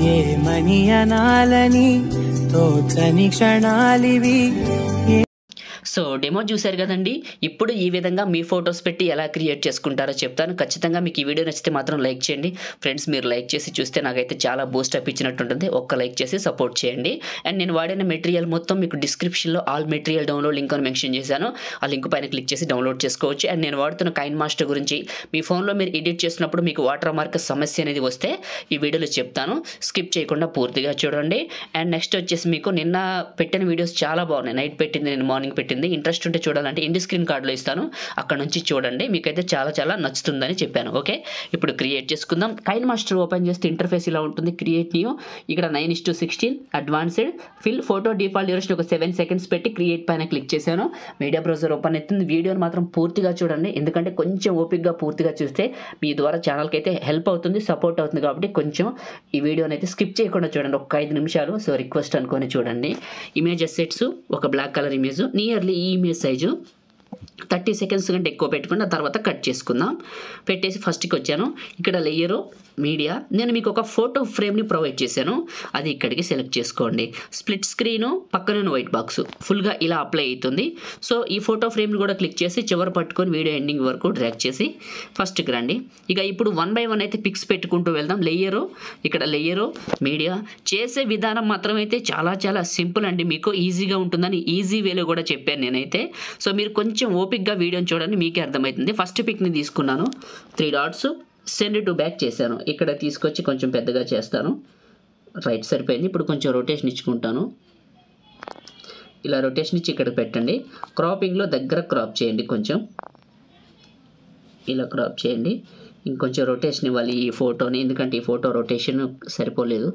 ఏమని అనాలని తోచని క్షణాలివి so demo చూశారు కదండి ఇప్పుడు ఈ విధంగా మీ ఫొటోస్ పెట్టి ఎలా క్రియేట్ చేసుకుంటారో చెప్తాను ఖచ్చితంగా మీకు ఈ వీడియో నచ్చితే మాత్రం లైక్ చేయండి ఫ్రెండ్స్ మీరు లైక్ చేసి చూస్తే నాకైతే చాలా బూస్ట్ అప్ ఇచ్చినట్టు ఉంటుంది ఒక్క లైక్ చేసి సపోర్ట్ చేయండి అండ్ నేను వాడిన మెటీరియల్ మొత్తం మీకు డిస్క్రిప్షన్లో ఆల్ మెటీరియల్ డౌన్లోడ్ లింక్ అని మెన్షన్ చేశాను ఆ లింక్ పైన క్లిక్ చేసి డౌన్లోడ్ చేసుకోవచ్చు అండ్ నేను వాడుతున్న కైన్ మాస్టర్ గురించి మీ ఫోన్లో మీరు ఎడిట్ చేసినప్పుడు మీకు వాటర్ మార్క్ సమస్య అనేది వస్తే ఈ వీడియోలో చెప్తాను స్కిప్ చేయకుండా పూర్తిగా చూడండి అండ్ నెక్స్ట్ వచ్చేసి మీకు నిన్న పెట్టిన వీడియోస్ చాలా బాగున్నాయి నైట్ పెట్టింది నేను మార్నింగ్ పెట్టింది ఇంట్రెస్ట్ ఉంటే చూడాలంటే ఇండి స్క్రీన్ కార్డులో ఇస్తాను అక్కడ నుంచి చూడండి మీకైతే చాలా చాలా నచ్చుతుందని చెప్పాను ఓకే ఇప్పుడు క్రియేట్ చేసుకుందాం కైన్ మాస్టర్ ఓపెన్ చేస్తే ఇంటర్ఫేస్ ఇలా ఉంటుంది క్రియేట్ న్యూ ఇక్కడ nine is to sixteen advanced fill photo default duration ఒక సెవెన్ సెకండ్స్ పెట్టి క్రియేట్ పైన క్లిక్ చేశాను మీడియా బ్రౌజర్ ఓపెన్ అవుతుంది వీడియోని మాత్రం పూర్తిగా చూడండి ఎందుకంటే కొంచెం ఓపిక్గా పూర్తిగా చూస్తే మీ ద్వారా ఛానల్కి అయితే హెల్ప్ అవుతుంది సపోర్ట్ అవుతుంది కాబట్టి కొంచెం ఈ వీడియోని అయితే స్కిప్ చేయకుండా చూడండి ఒక ఐదు నిమిషాలు సో రిక్వెస్ట్ అనుకొని చూడండి ఇమేజ్ అసెట్స్ ఒక బ్లాక్ కలర్ ఇమేజ్ నియర్లీ ఈ ఇమేజ్ సైజు థర్టీ సెకండ్స్ కంటే ఎక్కువ పెట్టుకుని ఆ తర్వాత కట్ చేసుకుందాం పెట్టేసి ఫస్ట్కి వచ్చాను ఇక్కడ లేయరు మీడియా నేను మీకు ఒక ఫోటో ఫ్రేమ్ని ప్రొవైడ్ చేశాను అది ఇక్కడికి సెలెక్ట్ చేసుకోండి స్ప్లిట్ స్క్రీను పక్కన వైట్ బాక్స్ ఫుల్గా ఇలా అప్లై అవుతుంది సో ఈ ఫోటో ఫ్రేమ్ని కూడా క్లిక్ చేసి చివరి పట్టుకొని వీడియో ఎండింగ్ వరకు డ్రాక్ చేసి ఫస్ట్కి రండి ఇక ఇప్పుడు వన్ బై వన్ అయితే పిక్స్ పెట్టుకుంటూ వెళ్దాం లేయరు ఇక్కడ లేయరు మీడియా చేసే విధానం మాత్రం అయితే చాలా చాలా సింపుల్ అండి మీకు ఈజీగా ఉంటుందని ఈజీ వేలో కూడా చెప్పాను నేనైతే సో మీరు కొంచెం ఓపిక్గా వీడియోని చూడండి మీకే అర్థమవుతుంది ఫస్ట్ పిక్ని తీసుకున్నాను three dots send to back చేశాను ఇక్కడ తీసుకొచ్చి కొంచెం పెద్దగా చేస్తాను రైట్ సరిపోయింది ఇప్పుడు కొంచెం రొటేషన్ ఇచ్చుకుంటాను ఇలా రొటేషన్ ఇచ్చి ఇక్కడ పెట్టండి క్రాపింగ్లో దగ్గర క్రాప్ చేయండి కొంచెం ఇలా క్రాప్ చేయండి ఇంకొంచెం రొటేషన్ ఇవ్వాలి ఈ ఫోటోని ఎందుకంటే ఈ ఫోటో రొటేషన్ సరిపోలేదు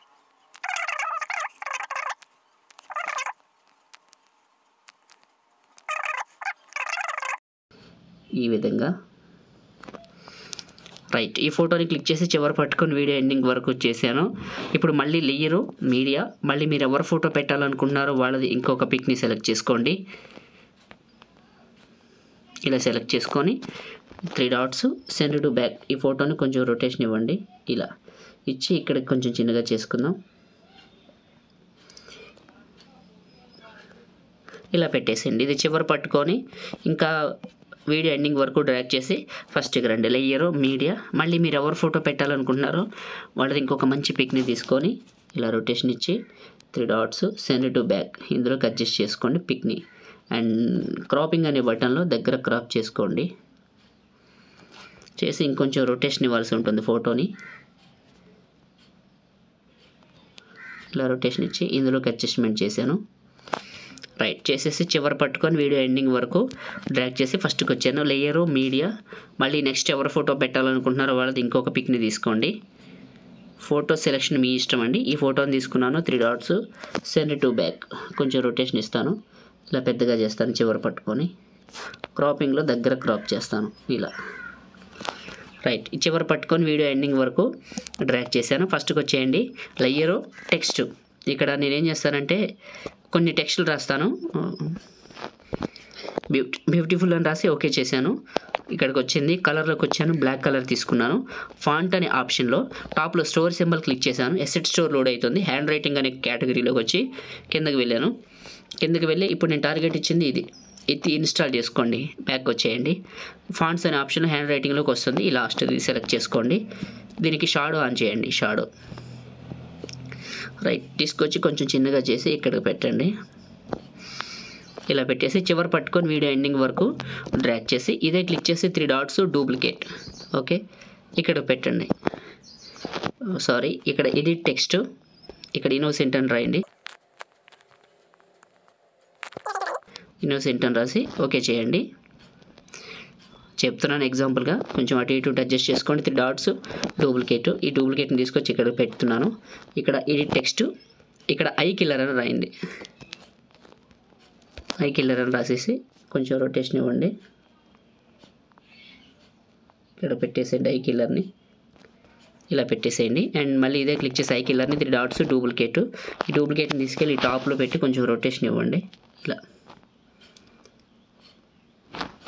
ఈ విధంగా రైట్ ఈ ఫోటోని క్లిక్ చేసి చివరి పట్టుకొని వీడియో ఎండింగ్ వరకు చేశాను ఇప్పుడు మళ్ళీ లేయరు మీడియా మళ్ళీ మీరు ఎవరు ఫోటో పెట్టాలనుకుంటున్నారో వాళ్ళది ఇంకొక పిక్ని సెలెక్ట్ చేసుకోండి ఇలా సెలెక్ట్ చేసుకొని three dots send to back ఈ ఫోటోని కొంచెం రొటేషన్ ఇవ్వండి ఇలా ఇచ్చి ఇక్కడ కొంచెం చిన్నగా చేసుకుందాం ఇలా పెట్టేసేయండి ఇది చివరి పట్టుకొని ఇంకా వీడియో ఎండింగ్ వరకు డ్రాక్ చేసి ఫస్ట్కి రండి లేయరు మీడియా మళ్ళీ మీరు ఎవరు ఫోటో పెట్టాలనుకుంటున్నారో వాళ్ళది ఇంకొక మంచి పిక్ని తీసుకొని ఇలా రొటేషన్ ఇచ్చి three dots send to back ఇందులోకి అడ్జస్ట్ చేసుకోండి పిక్ని అండ్ క్రాపింగ్ అనే బటన్లో దగ్గర క్రాప్ చేసుకోండి చేసి ఇంకొంచెం రొటేషన్ ఇవ్వాల్సి ఉంటుంది ఫోటోని ఇలా రొటేషన్ ఇచ్చి ఇందులోకి అడ్జస్ట్మెంట్ చేశాను రైట్ చేసేసి చివరి పట్టుకొని వీడియో ఎండింగ్ వరకు డ్రాగ్ చేసి ఫస్ట్కి వచ్చాను లేయరు మీడియా మళ్ళీ నెక్స్ట్ ఎవరు ఫోటో పెట్టాలనుకుంటున్నారో వాళ్ళది ఇంకొక పిక్ని తీసుకోండి ఫోటో సెలెక్షన్ మీ ఇష్టం అండి ఈ ఫోటోని తీసుకున్నాను three dots send to back కొంచెం రొటేషన్ ఇస్తాను ఇలా పెద్దగా చేస్తాను చివరి పట్టుకొని క్రాపింగ్లో దగ్గర క్రాప్ చేస్తాను ఇలా రైట్ ఈ చివరి పట్టుకొని వీడియో ఎండింగ్ వరకు డ్రాగ్ చేశాను ఫస్ట్కి వచ్చేయండి లయ్యరు టెక్స్ట్ ఇక్కడ నేనేం చేస్తానంటే కొన్ని టెక్స్టులు రాస్తాను బ్యూటి బ్యూటిఫుల్ అని రాసి ఓకే చేశాను ఇక్కడికి వచ్చింది కలర్లోకి వచ్చాను బ్లాక్ కలర్ తీసుకున్నాను ఫాంట్ అనే ఆప్షన్లో టాప్లో స్టోర్ సింబల్ క్లిక్ చేశాను ఎసెట్ స్టోర్ లోడ్ అవుతుంది హ్యాండ్ రైటింగ్ అనే కేటగిరీలోకి వచ్చి కిందకి వెళ్ళాను కిందకి వెళ్ళి ఇప్పుడు నేను టార్గెట్ ఇచ్చింది ఇది ఇది ఇన్స్టాల్ చేసుకోండి బ్యాక్ వచ్చేయండి ఫాంట్స్ అనే ఆప్షన్ హ్యాండ్ రైటింగ్లోకి వస్తుంది ఈ లాస్ట్ ఇది సెలెక్ట్ చేసుకోండి దీనికి షాడో ఆన్ చేయండి షాడో రైట్ తీసుకొచ్చి కొంచెం చిన్నగా చేసి ఇక్కడికి పెట్టండి ఇలా పెట్టేసి చివరి పట్టుకొని వీడియో ఎండింగ్ వరకు డ్రాక్ చేసి ఇదే క్లిక్ చేసి త్రీ డాట్స్ డూప్లికేట్ ఓకే ఇక్కడ పెట్టండి సారీ ఇక్కడ ఎడిట్ టెక్స్ట్ ఇక్కడ ఇన్నోసెంట్ అని రాయండి ఇన్నోసెంట్ అని రాసి ఓకే చేయండి చెప్తున్నాను ఎగ్జాంపుల్గా కొంచెం అటు ఇటు అడ్జస్ట్ చేసుకోండి త్రీ డాట్స్ డూప్లికేట్ ఈ డూప్లికేట్ని తీసుకొచ్చి ఇక్కడ పెడుతున్నాను ఇక్కడ ఎడిట్ టెక్స్ట్ ఇక్కడ ఐ కిల్లర్ అని రాయండి ఐ కిల్లర్ అని రాసేసి కొంచెం రొటేషన్ ఇవ్వండి ఇక్కడ పెట్టేసేయండి ఐ కిల్లర్ని ఇలా పెట్టేసేయండి అండ్ మళ్ళీ ఇదే క్లిక్ చేసి ఐ కిల్లర్ని త్రీ డాట్స్ డూప్లికేట్ ఈ డూప్లికేట్ని తీసుకెళ్ళి ఈ టాప్లో పెట్టి కొంచెం రొటేషన్ ఇవ్వండి ఇలా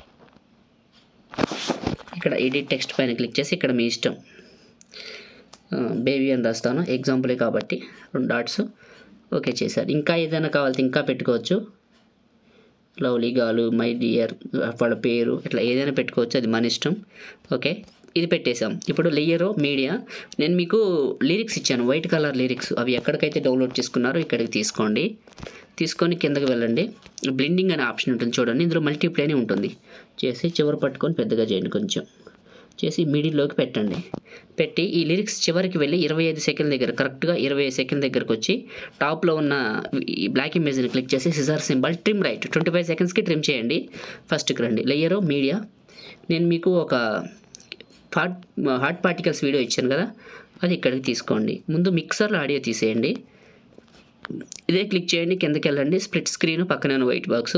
ఇక్కడ ఎడిట్ టెక్స్ట్ పైన క్లిక్ చేసి ఇక్కడ మీ ఇష్టం బేబీ అని రాస్తాను ఎగ్జాంపులే కాబట్టి రెండు డాట్స్ ఓకే చేశారు ఇంకా ఏదైనా కావాలంటే ఇంకా పెట్టుకోవచ్చు లవ్లీ గాలు మై డియర్ వాళ్ళ పేరు ఇట్లా ఏదైనా పెట్టుకోవచ్చు అది మన ఇష్టం ఓకే ఇది పెట్టేశాం ఇప్పుడు లేయరు మీడియా నేను మీకు లిరిక్స్ ఇచ్చాను వైట్ కలర్ లిరిక్స్ అవి ఎక్కడికైతే డౌన్లోడ్ చేసుకున్నారో ఇక్కడికి తీసుకోండి తీసుకొని కిందకి వెళ్ళండి బ్లెండింగ్ అనే ఆప్షన్ ఉంటుంది చూడండి ఇందులో మల్టీప్లే అని ఉంటుంది చేసి చివరి పట్టుకొని పెద్దగా చేయండి కొంచెం చేసి మిడిల్లోకి పెట్టండి పెట్టి ఈ లిరిక్స్ చివరికి వెళ్ళి ఇరవై ఐదు సెకండ్ దగ్గర కరెక్ట్గా ఇరవై ఐదు సెకండ్ దగ్గరకు వచ్చి టాప్లో ఉన్న ఈ బ్లాక్ ఇమేజ్ని క్లిక్ చేసి scissor symbol trim right twenty five సెకండ్స్కి ట్రిమ్ చేయండి ఫస్ట్కి రండి లేయరు మీడియా నేను మీకు ఒక హాట్ హాట్ పార్టికల్స్ వీడియో ఇచ్చాను కదా అది ఇక్కడికి తీసుకోండి ముందు మిక్సర్లో ఆడియో తీసేయండి ఇదే క్లిక్ చేయండి కిందకి వెళ్ళండి స్ప్లిట్ స్క్రీన్ పక్కనే ఉన్న వైట్ బాక్స్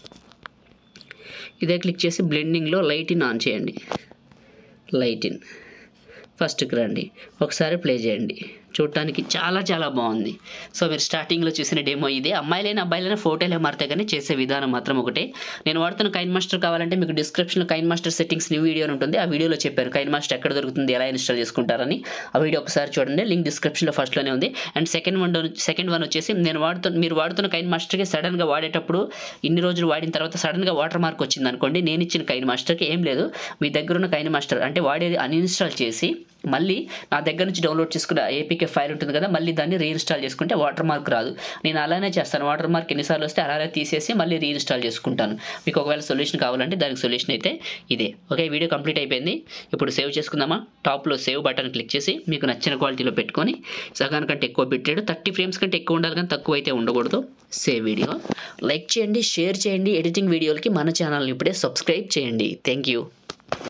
ఇదే క్లిక్ చేసి బ్లెండింగ్లో లైట్ ఇన్ ఆన్ చేయండి లైట్ ఇన్ ఫస్ట్కి రండి ఒకసారి ప్లే చేయండి చూడటానికి చాలా చాలా బాగుంది సో మీరు స్టార్టింగ్లో చూసిన డెమో ఇదే అమ్మాయిలైన అబ్బాయిలైన ఫోటోలే మారితే కానీ చేసే విధానం మాత్రం ఒకటే నేను వాడుతున్న కైన్ మాస్టర్ కావాలంటే మీకు డిస్క్రిప్షన్లో KineMaster settings new video ఉంటుంది ఆ వీడియోలో చెప్పాను కైన్ మాస్టర్ ఎక్కడ దొరుకుతుంది ఎలా ఇన్స్టాల్ చేసుకుంటారని ఆ వీడియో ఒకసారి చూడండి లింక్ డిస్క్రిప్షన్లో ఫస్ట్లోనే ఉంది and second one second one వచ్చేసి నేను వాడుతున్న మీరు వాడుతున్న కైన్ మాస్టర్కి సడన్గా వాడేటప్పుడు ఇన్ని రోజులు వాడిన తర్వాత సడన్గా వాటర్ మార్క్ వచ్చింది అనుకోండి నేను ఇచ్చిన కైన్ మాస్టర్కి ఏం లేదు మీ దగ్గర ఉన్న కైన్ మాస్టర్ అంటే వాడేది అన్ఇన్స్టాల్ చేసి మళ్ళీ నా దగ్గర నుంచి డౌన్లోడ్ చేసుకున్న ఏపీకే ఫైల్ ఉంటుంది కదా మళ్ళీ దాన్ని రీఇన్స్టాల్ చేసుకుంటే వాటర్ మార్క్ రాదు నేను అలానే చేస్తాను వాటర్ మార్క్ ఎన్నిసార్లు వస్తే అలానే తీసేసి మళ్ళీ రీఇన్స్టాల్ చేసుకుంటాను మీకు ఒకవేళ సొల్యూషన్ కావాలంటే దానికి సొల్యూషన్ అయితే ఇదే ఓకే వీడియో కంప్లీట్ అయిపోయింది ఇప్పుడు సేవ్ చేసుకుందామా టాప్లో సేవ్ బటన్ క్లిక్ చేసి మీకు నచ్చిన క్వాలిటీలో పెట్టుకొని సగానికంటే ఎక్కువ పెట్టాడు థర్టీ ఫ్రేమ్స్ కంటే ఎక్కువ ఉండాలి కానీ తక్కువ అయితే ఉండకూడదు సేవ్ వీడియో లైక్ చేయండి షేర్ చేయండి ఎడిటింగ్ వీడియోలకి మన ఛానల్ని ఇప్పుడే సబ్స్క్రైబ్ చేయండి థ్యాంక్ యూ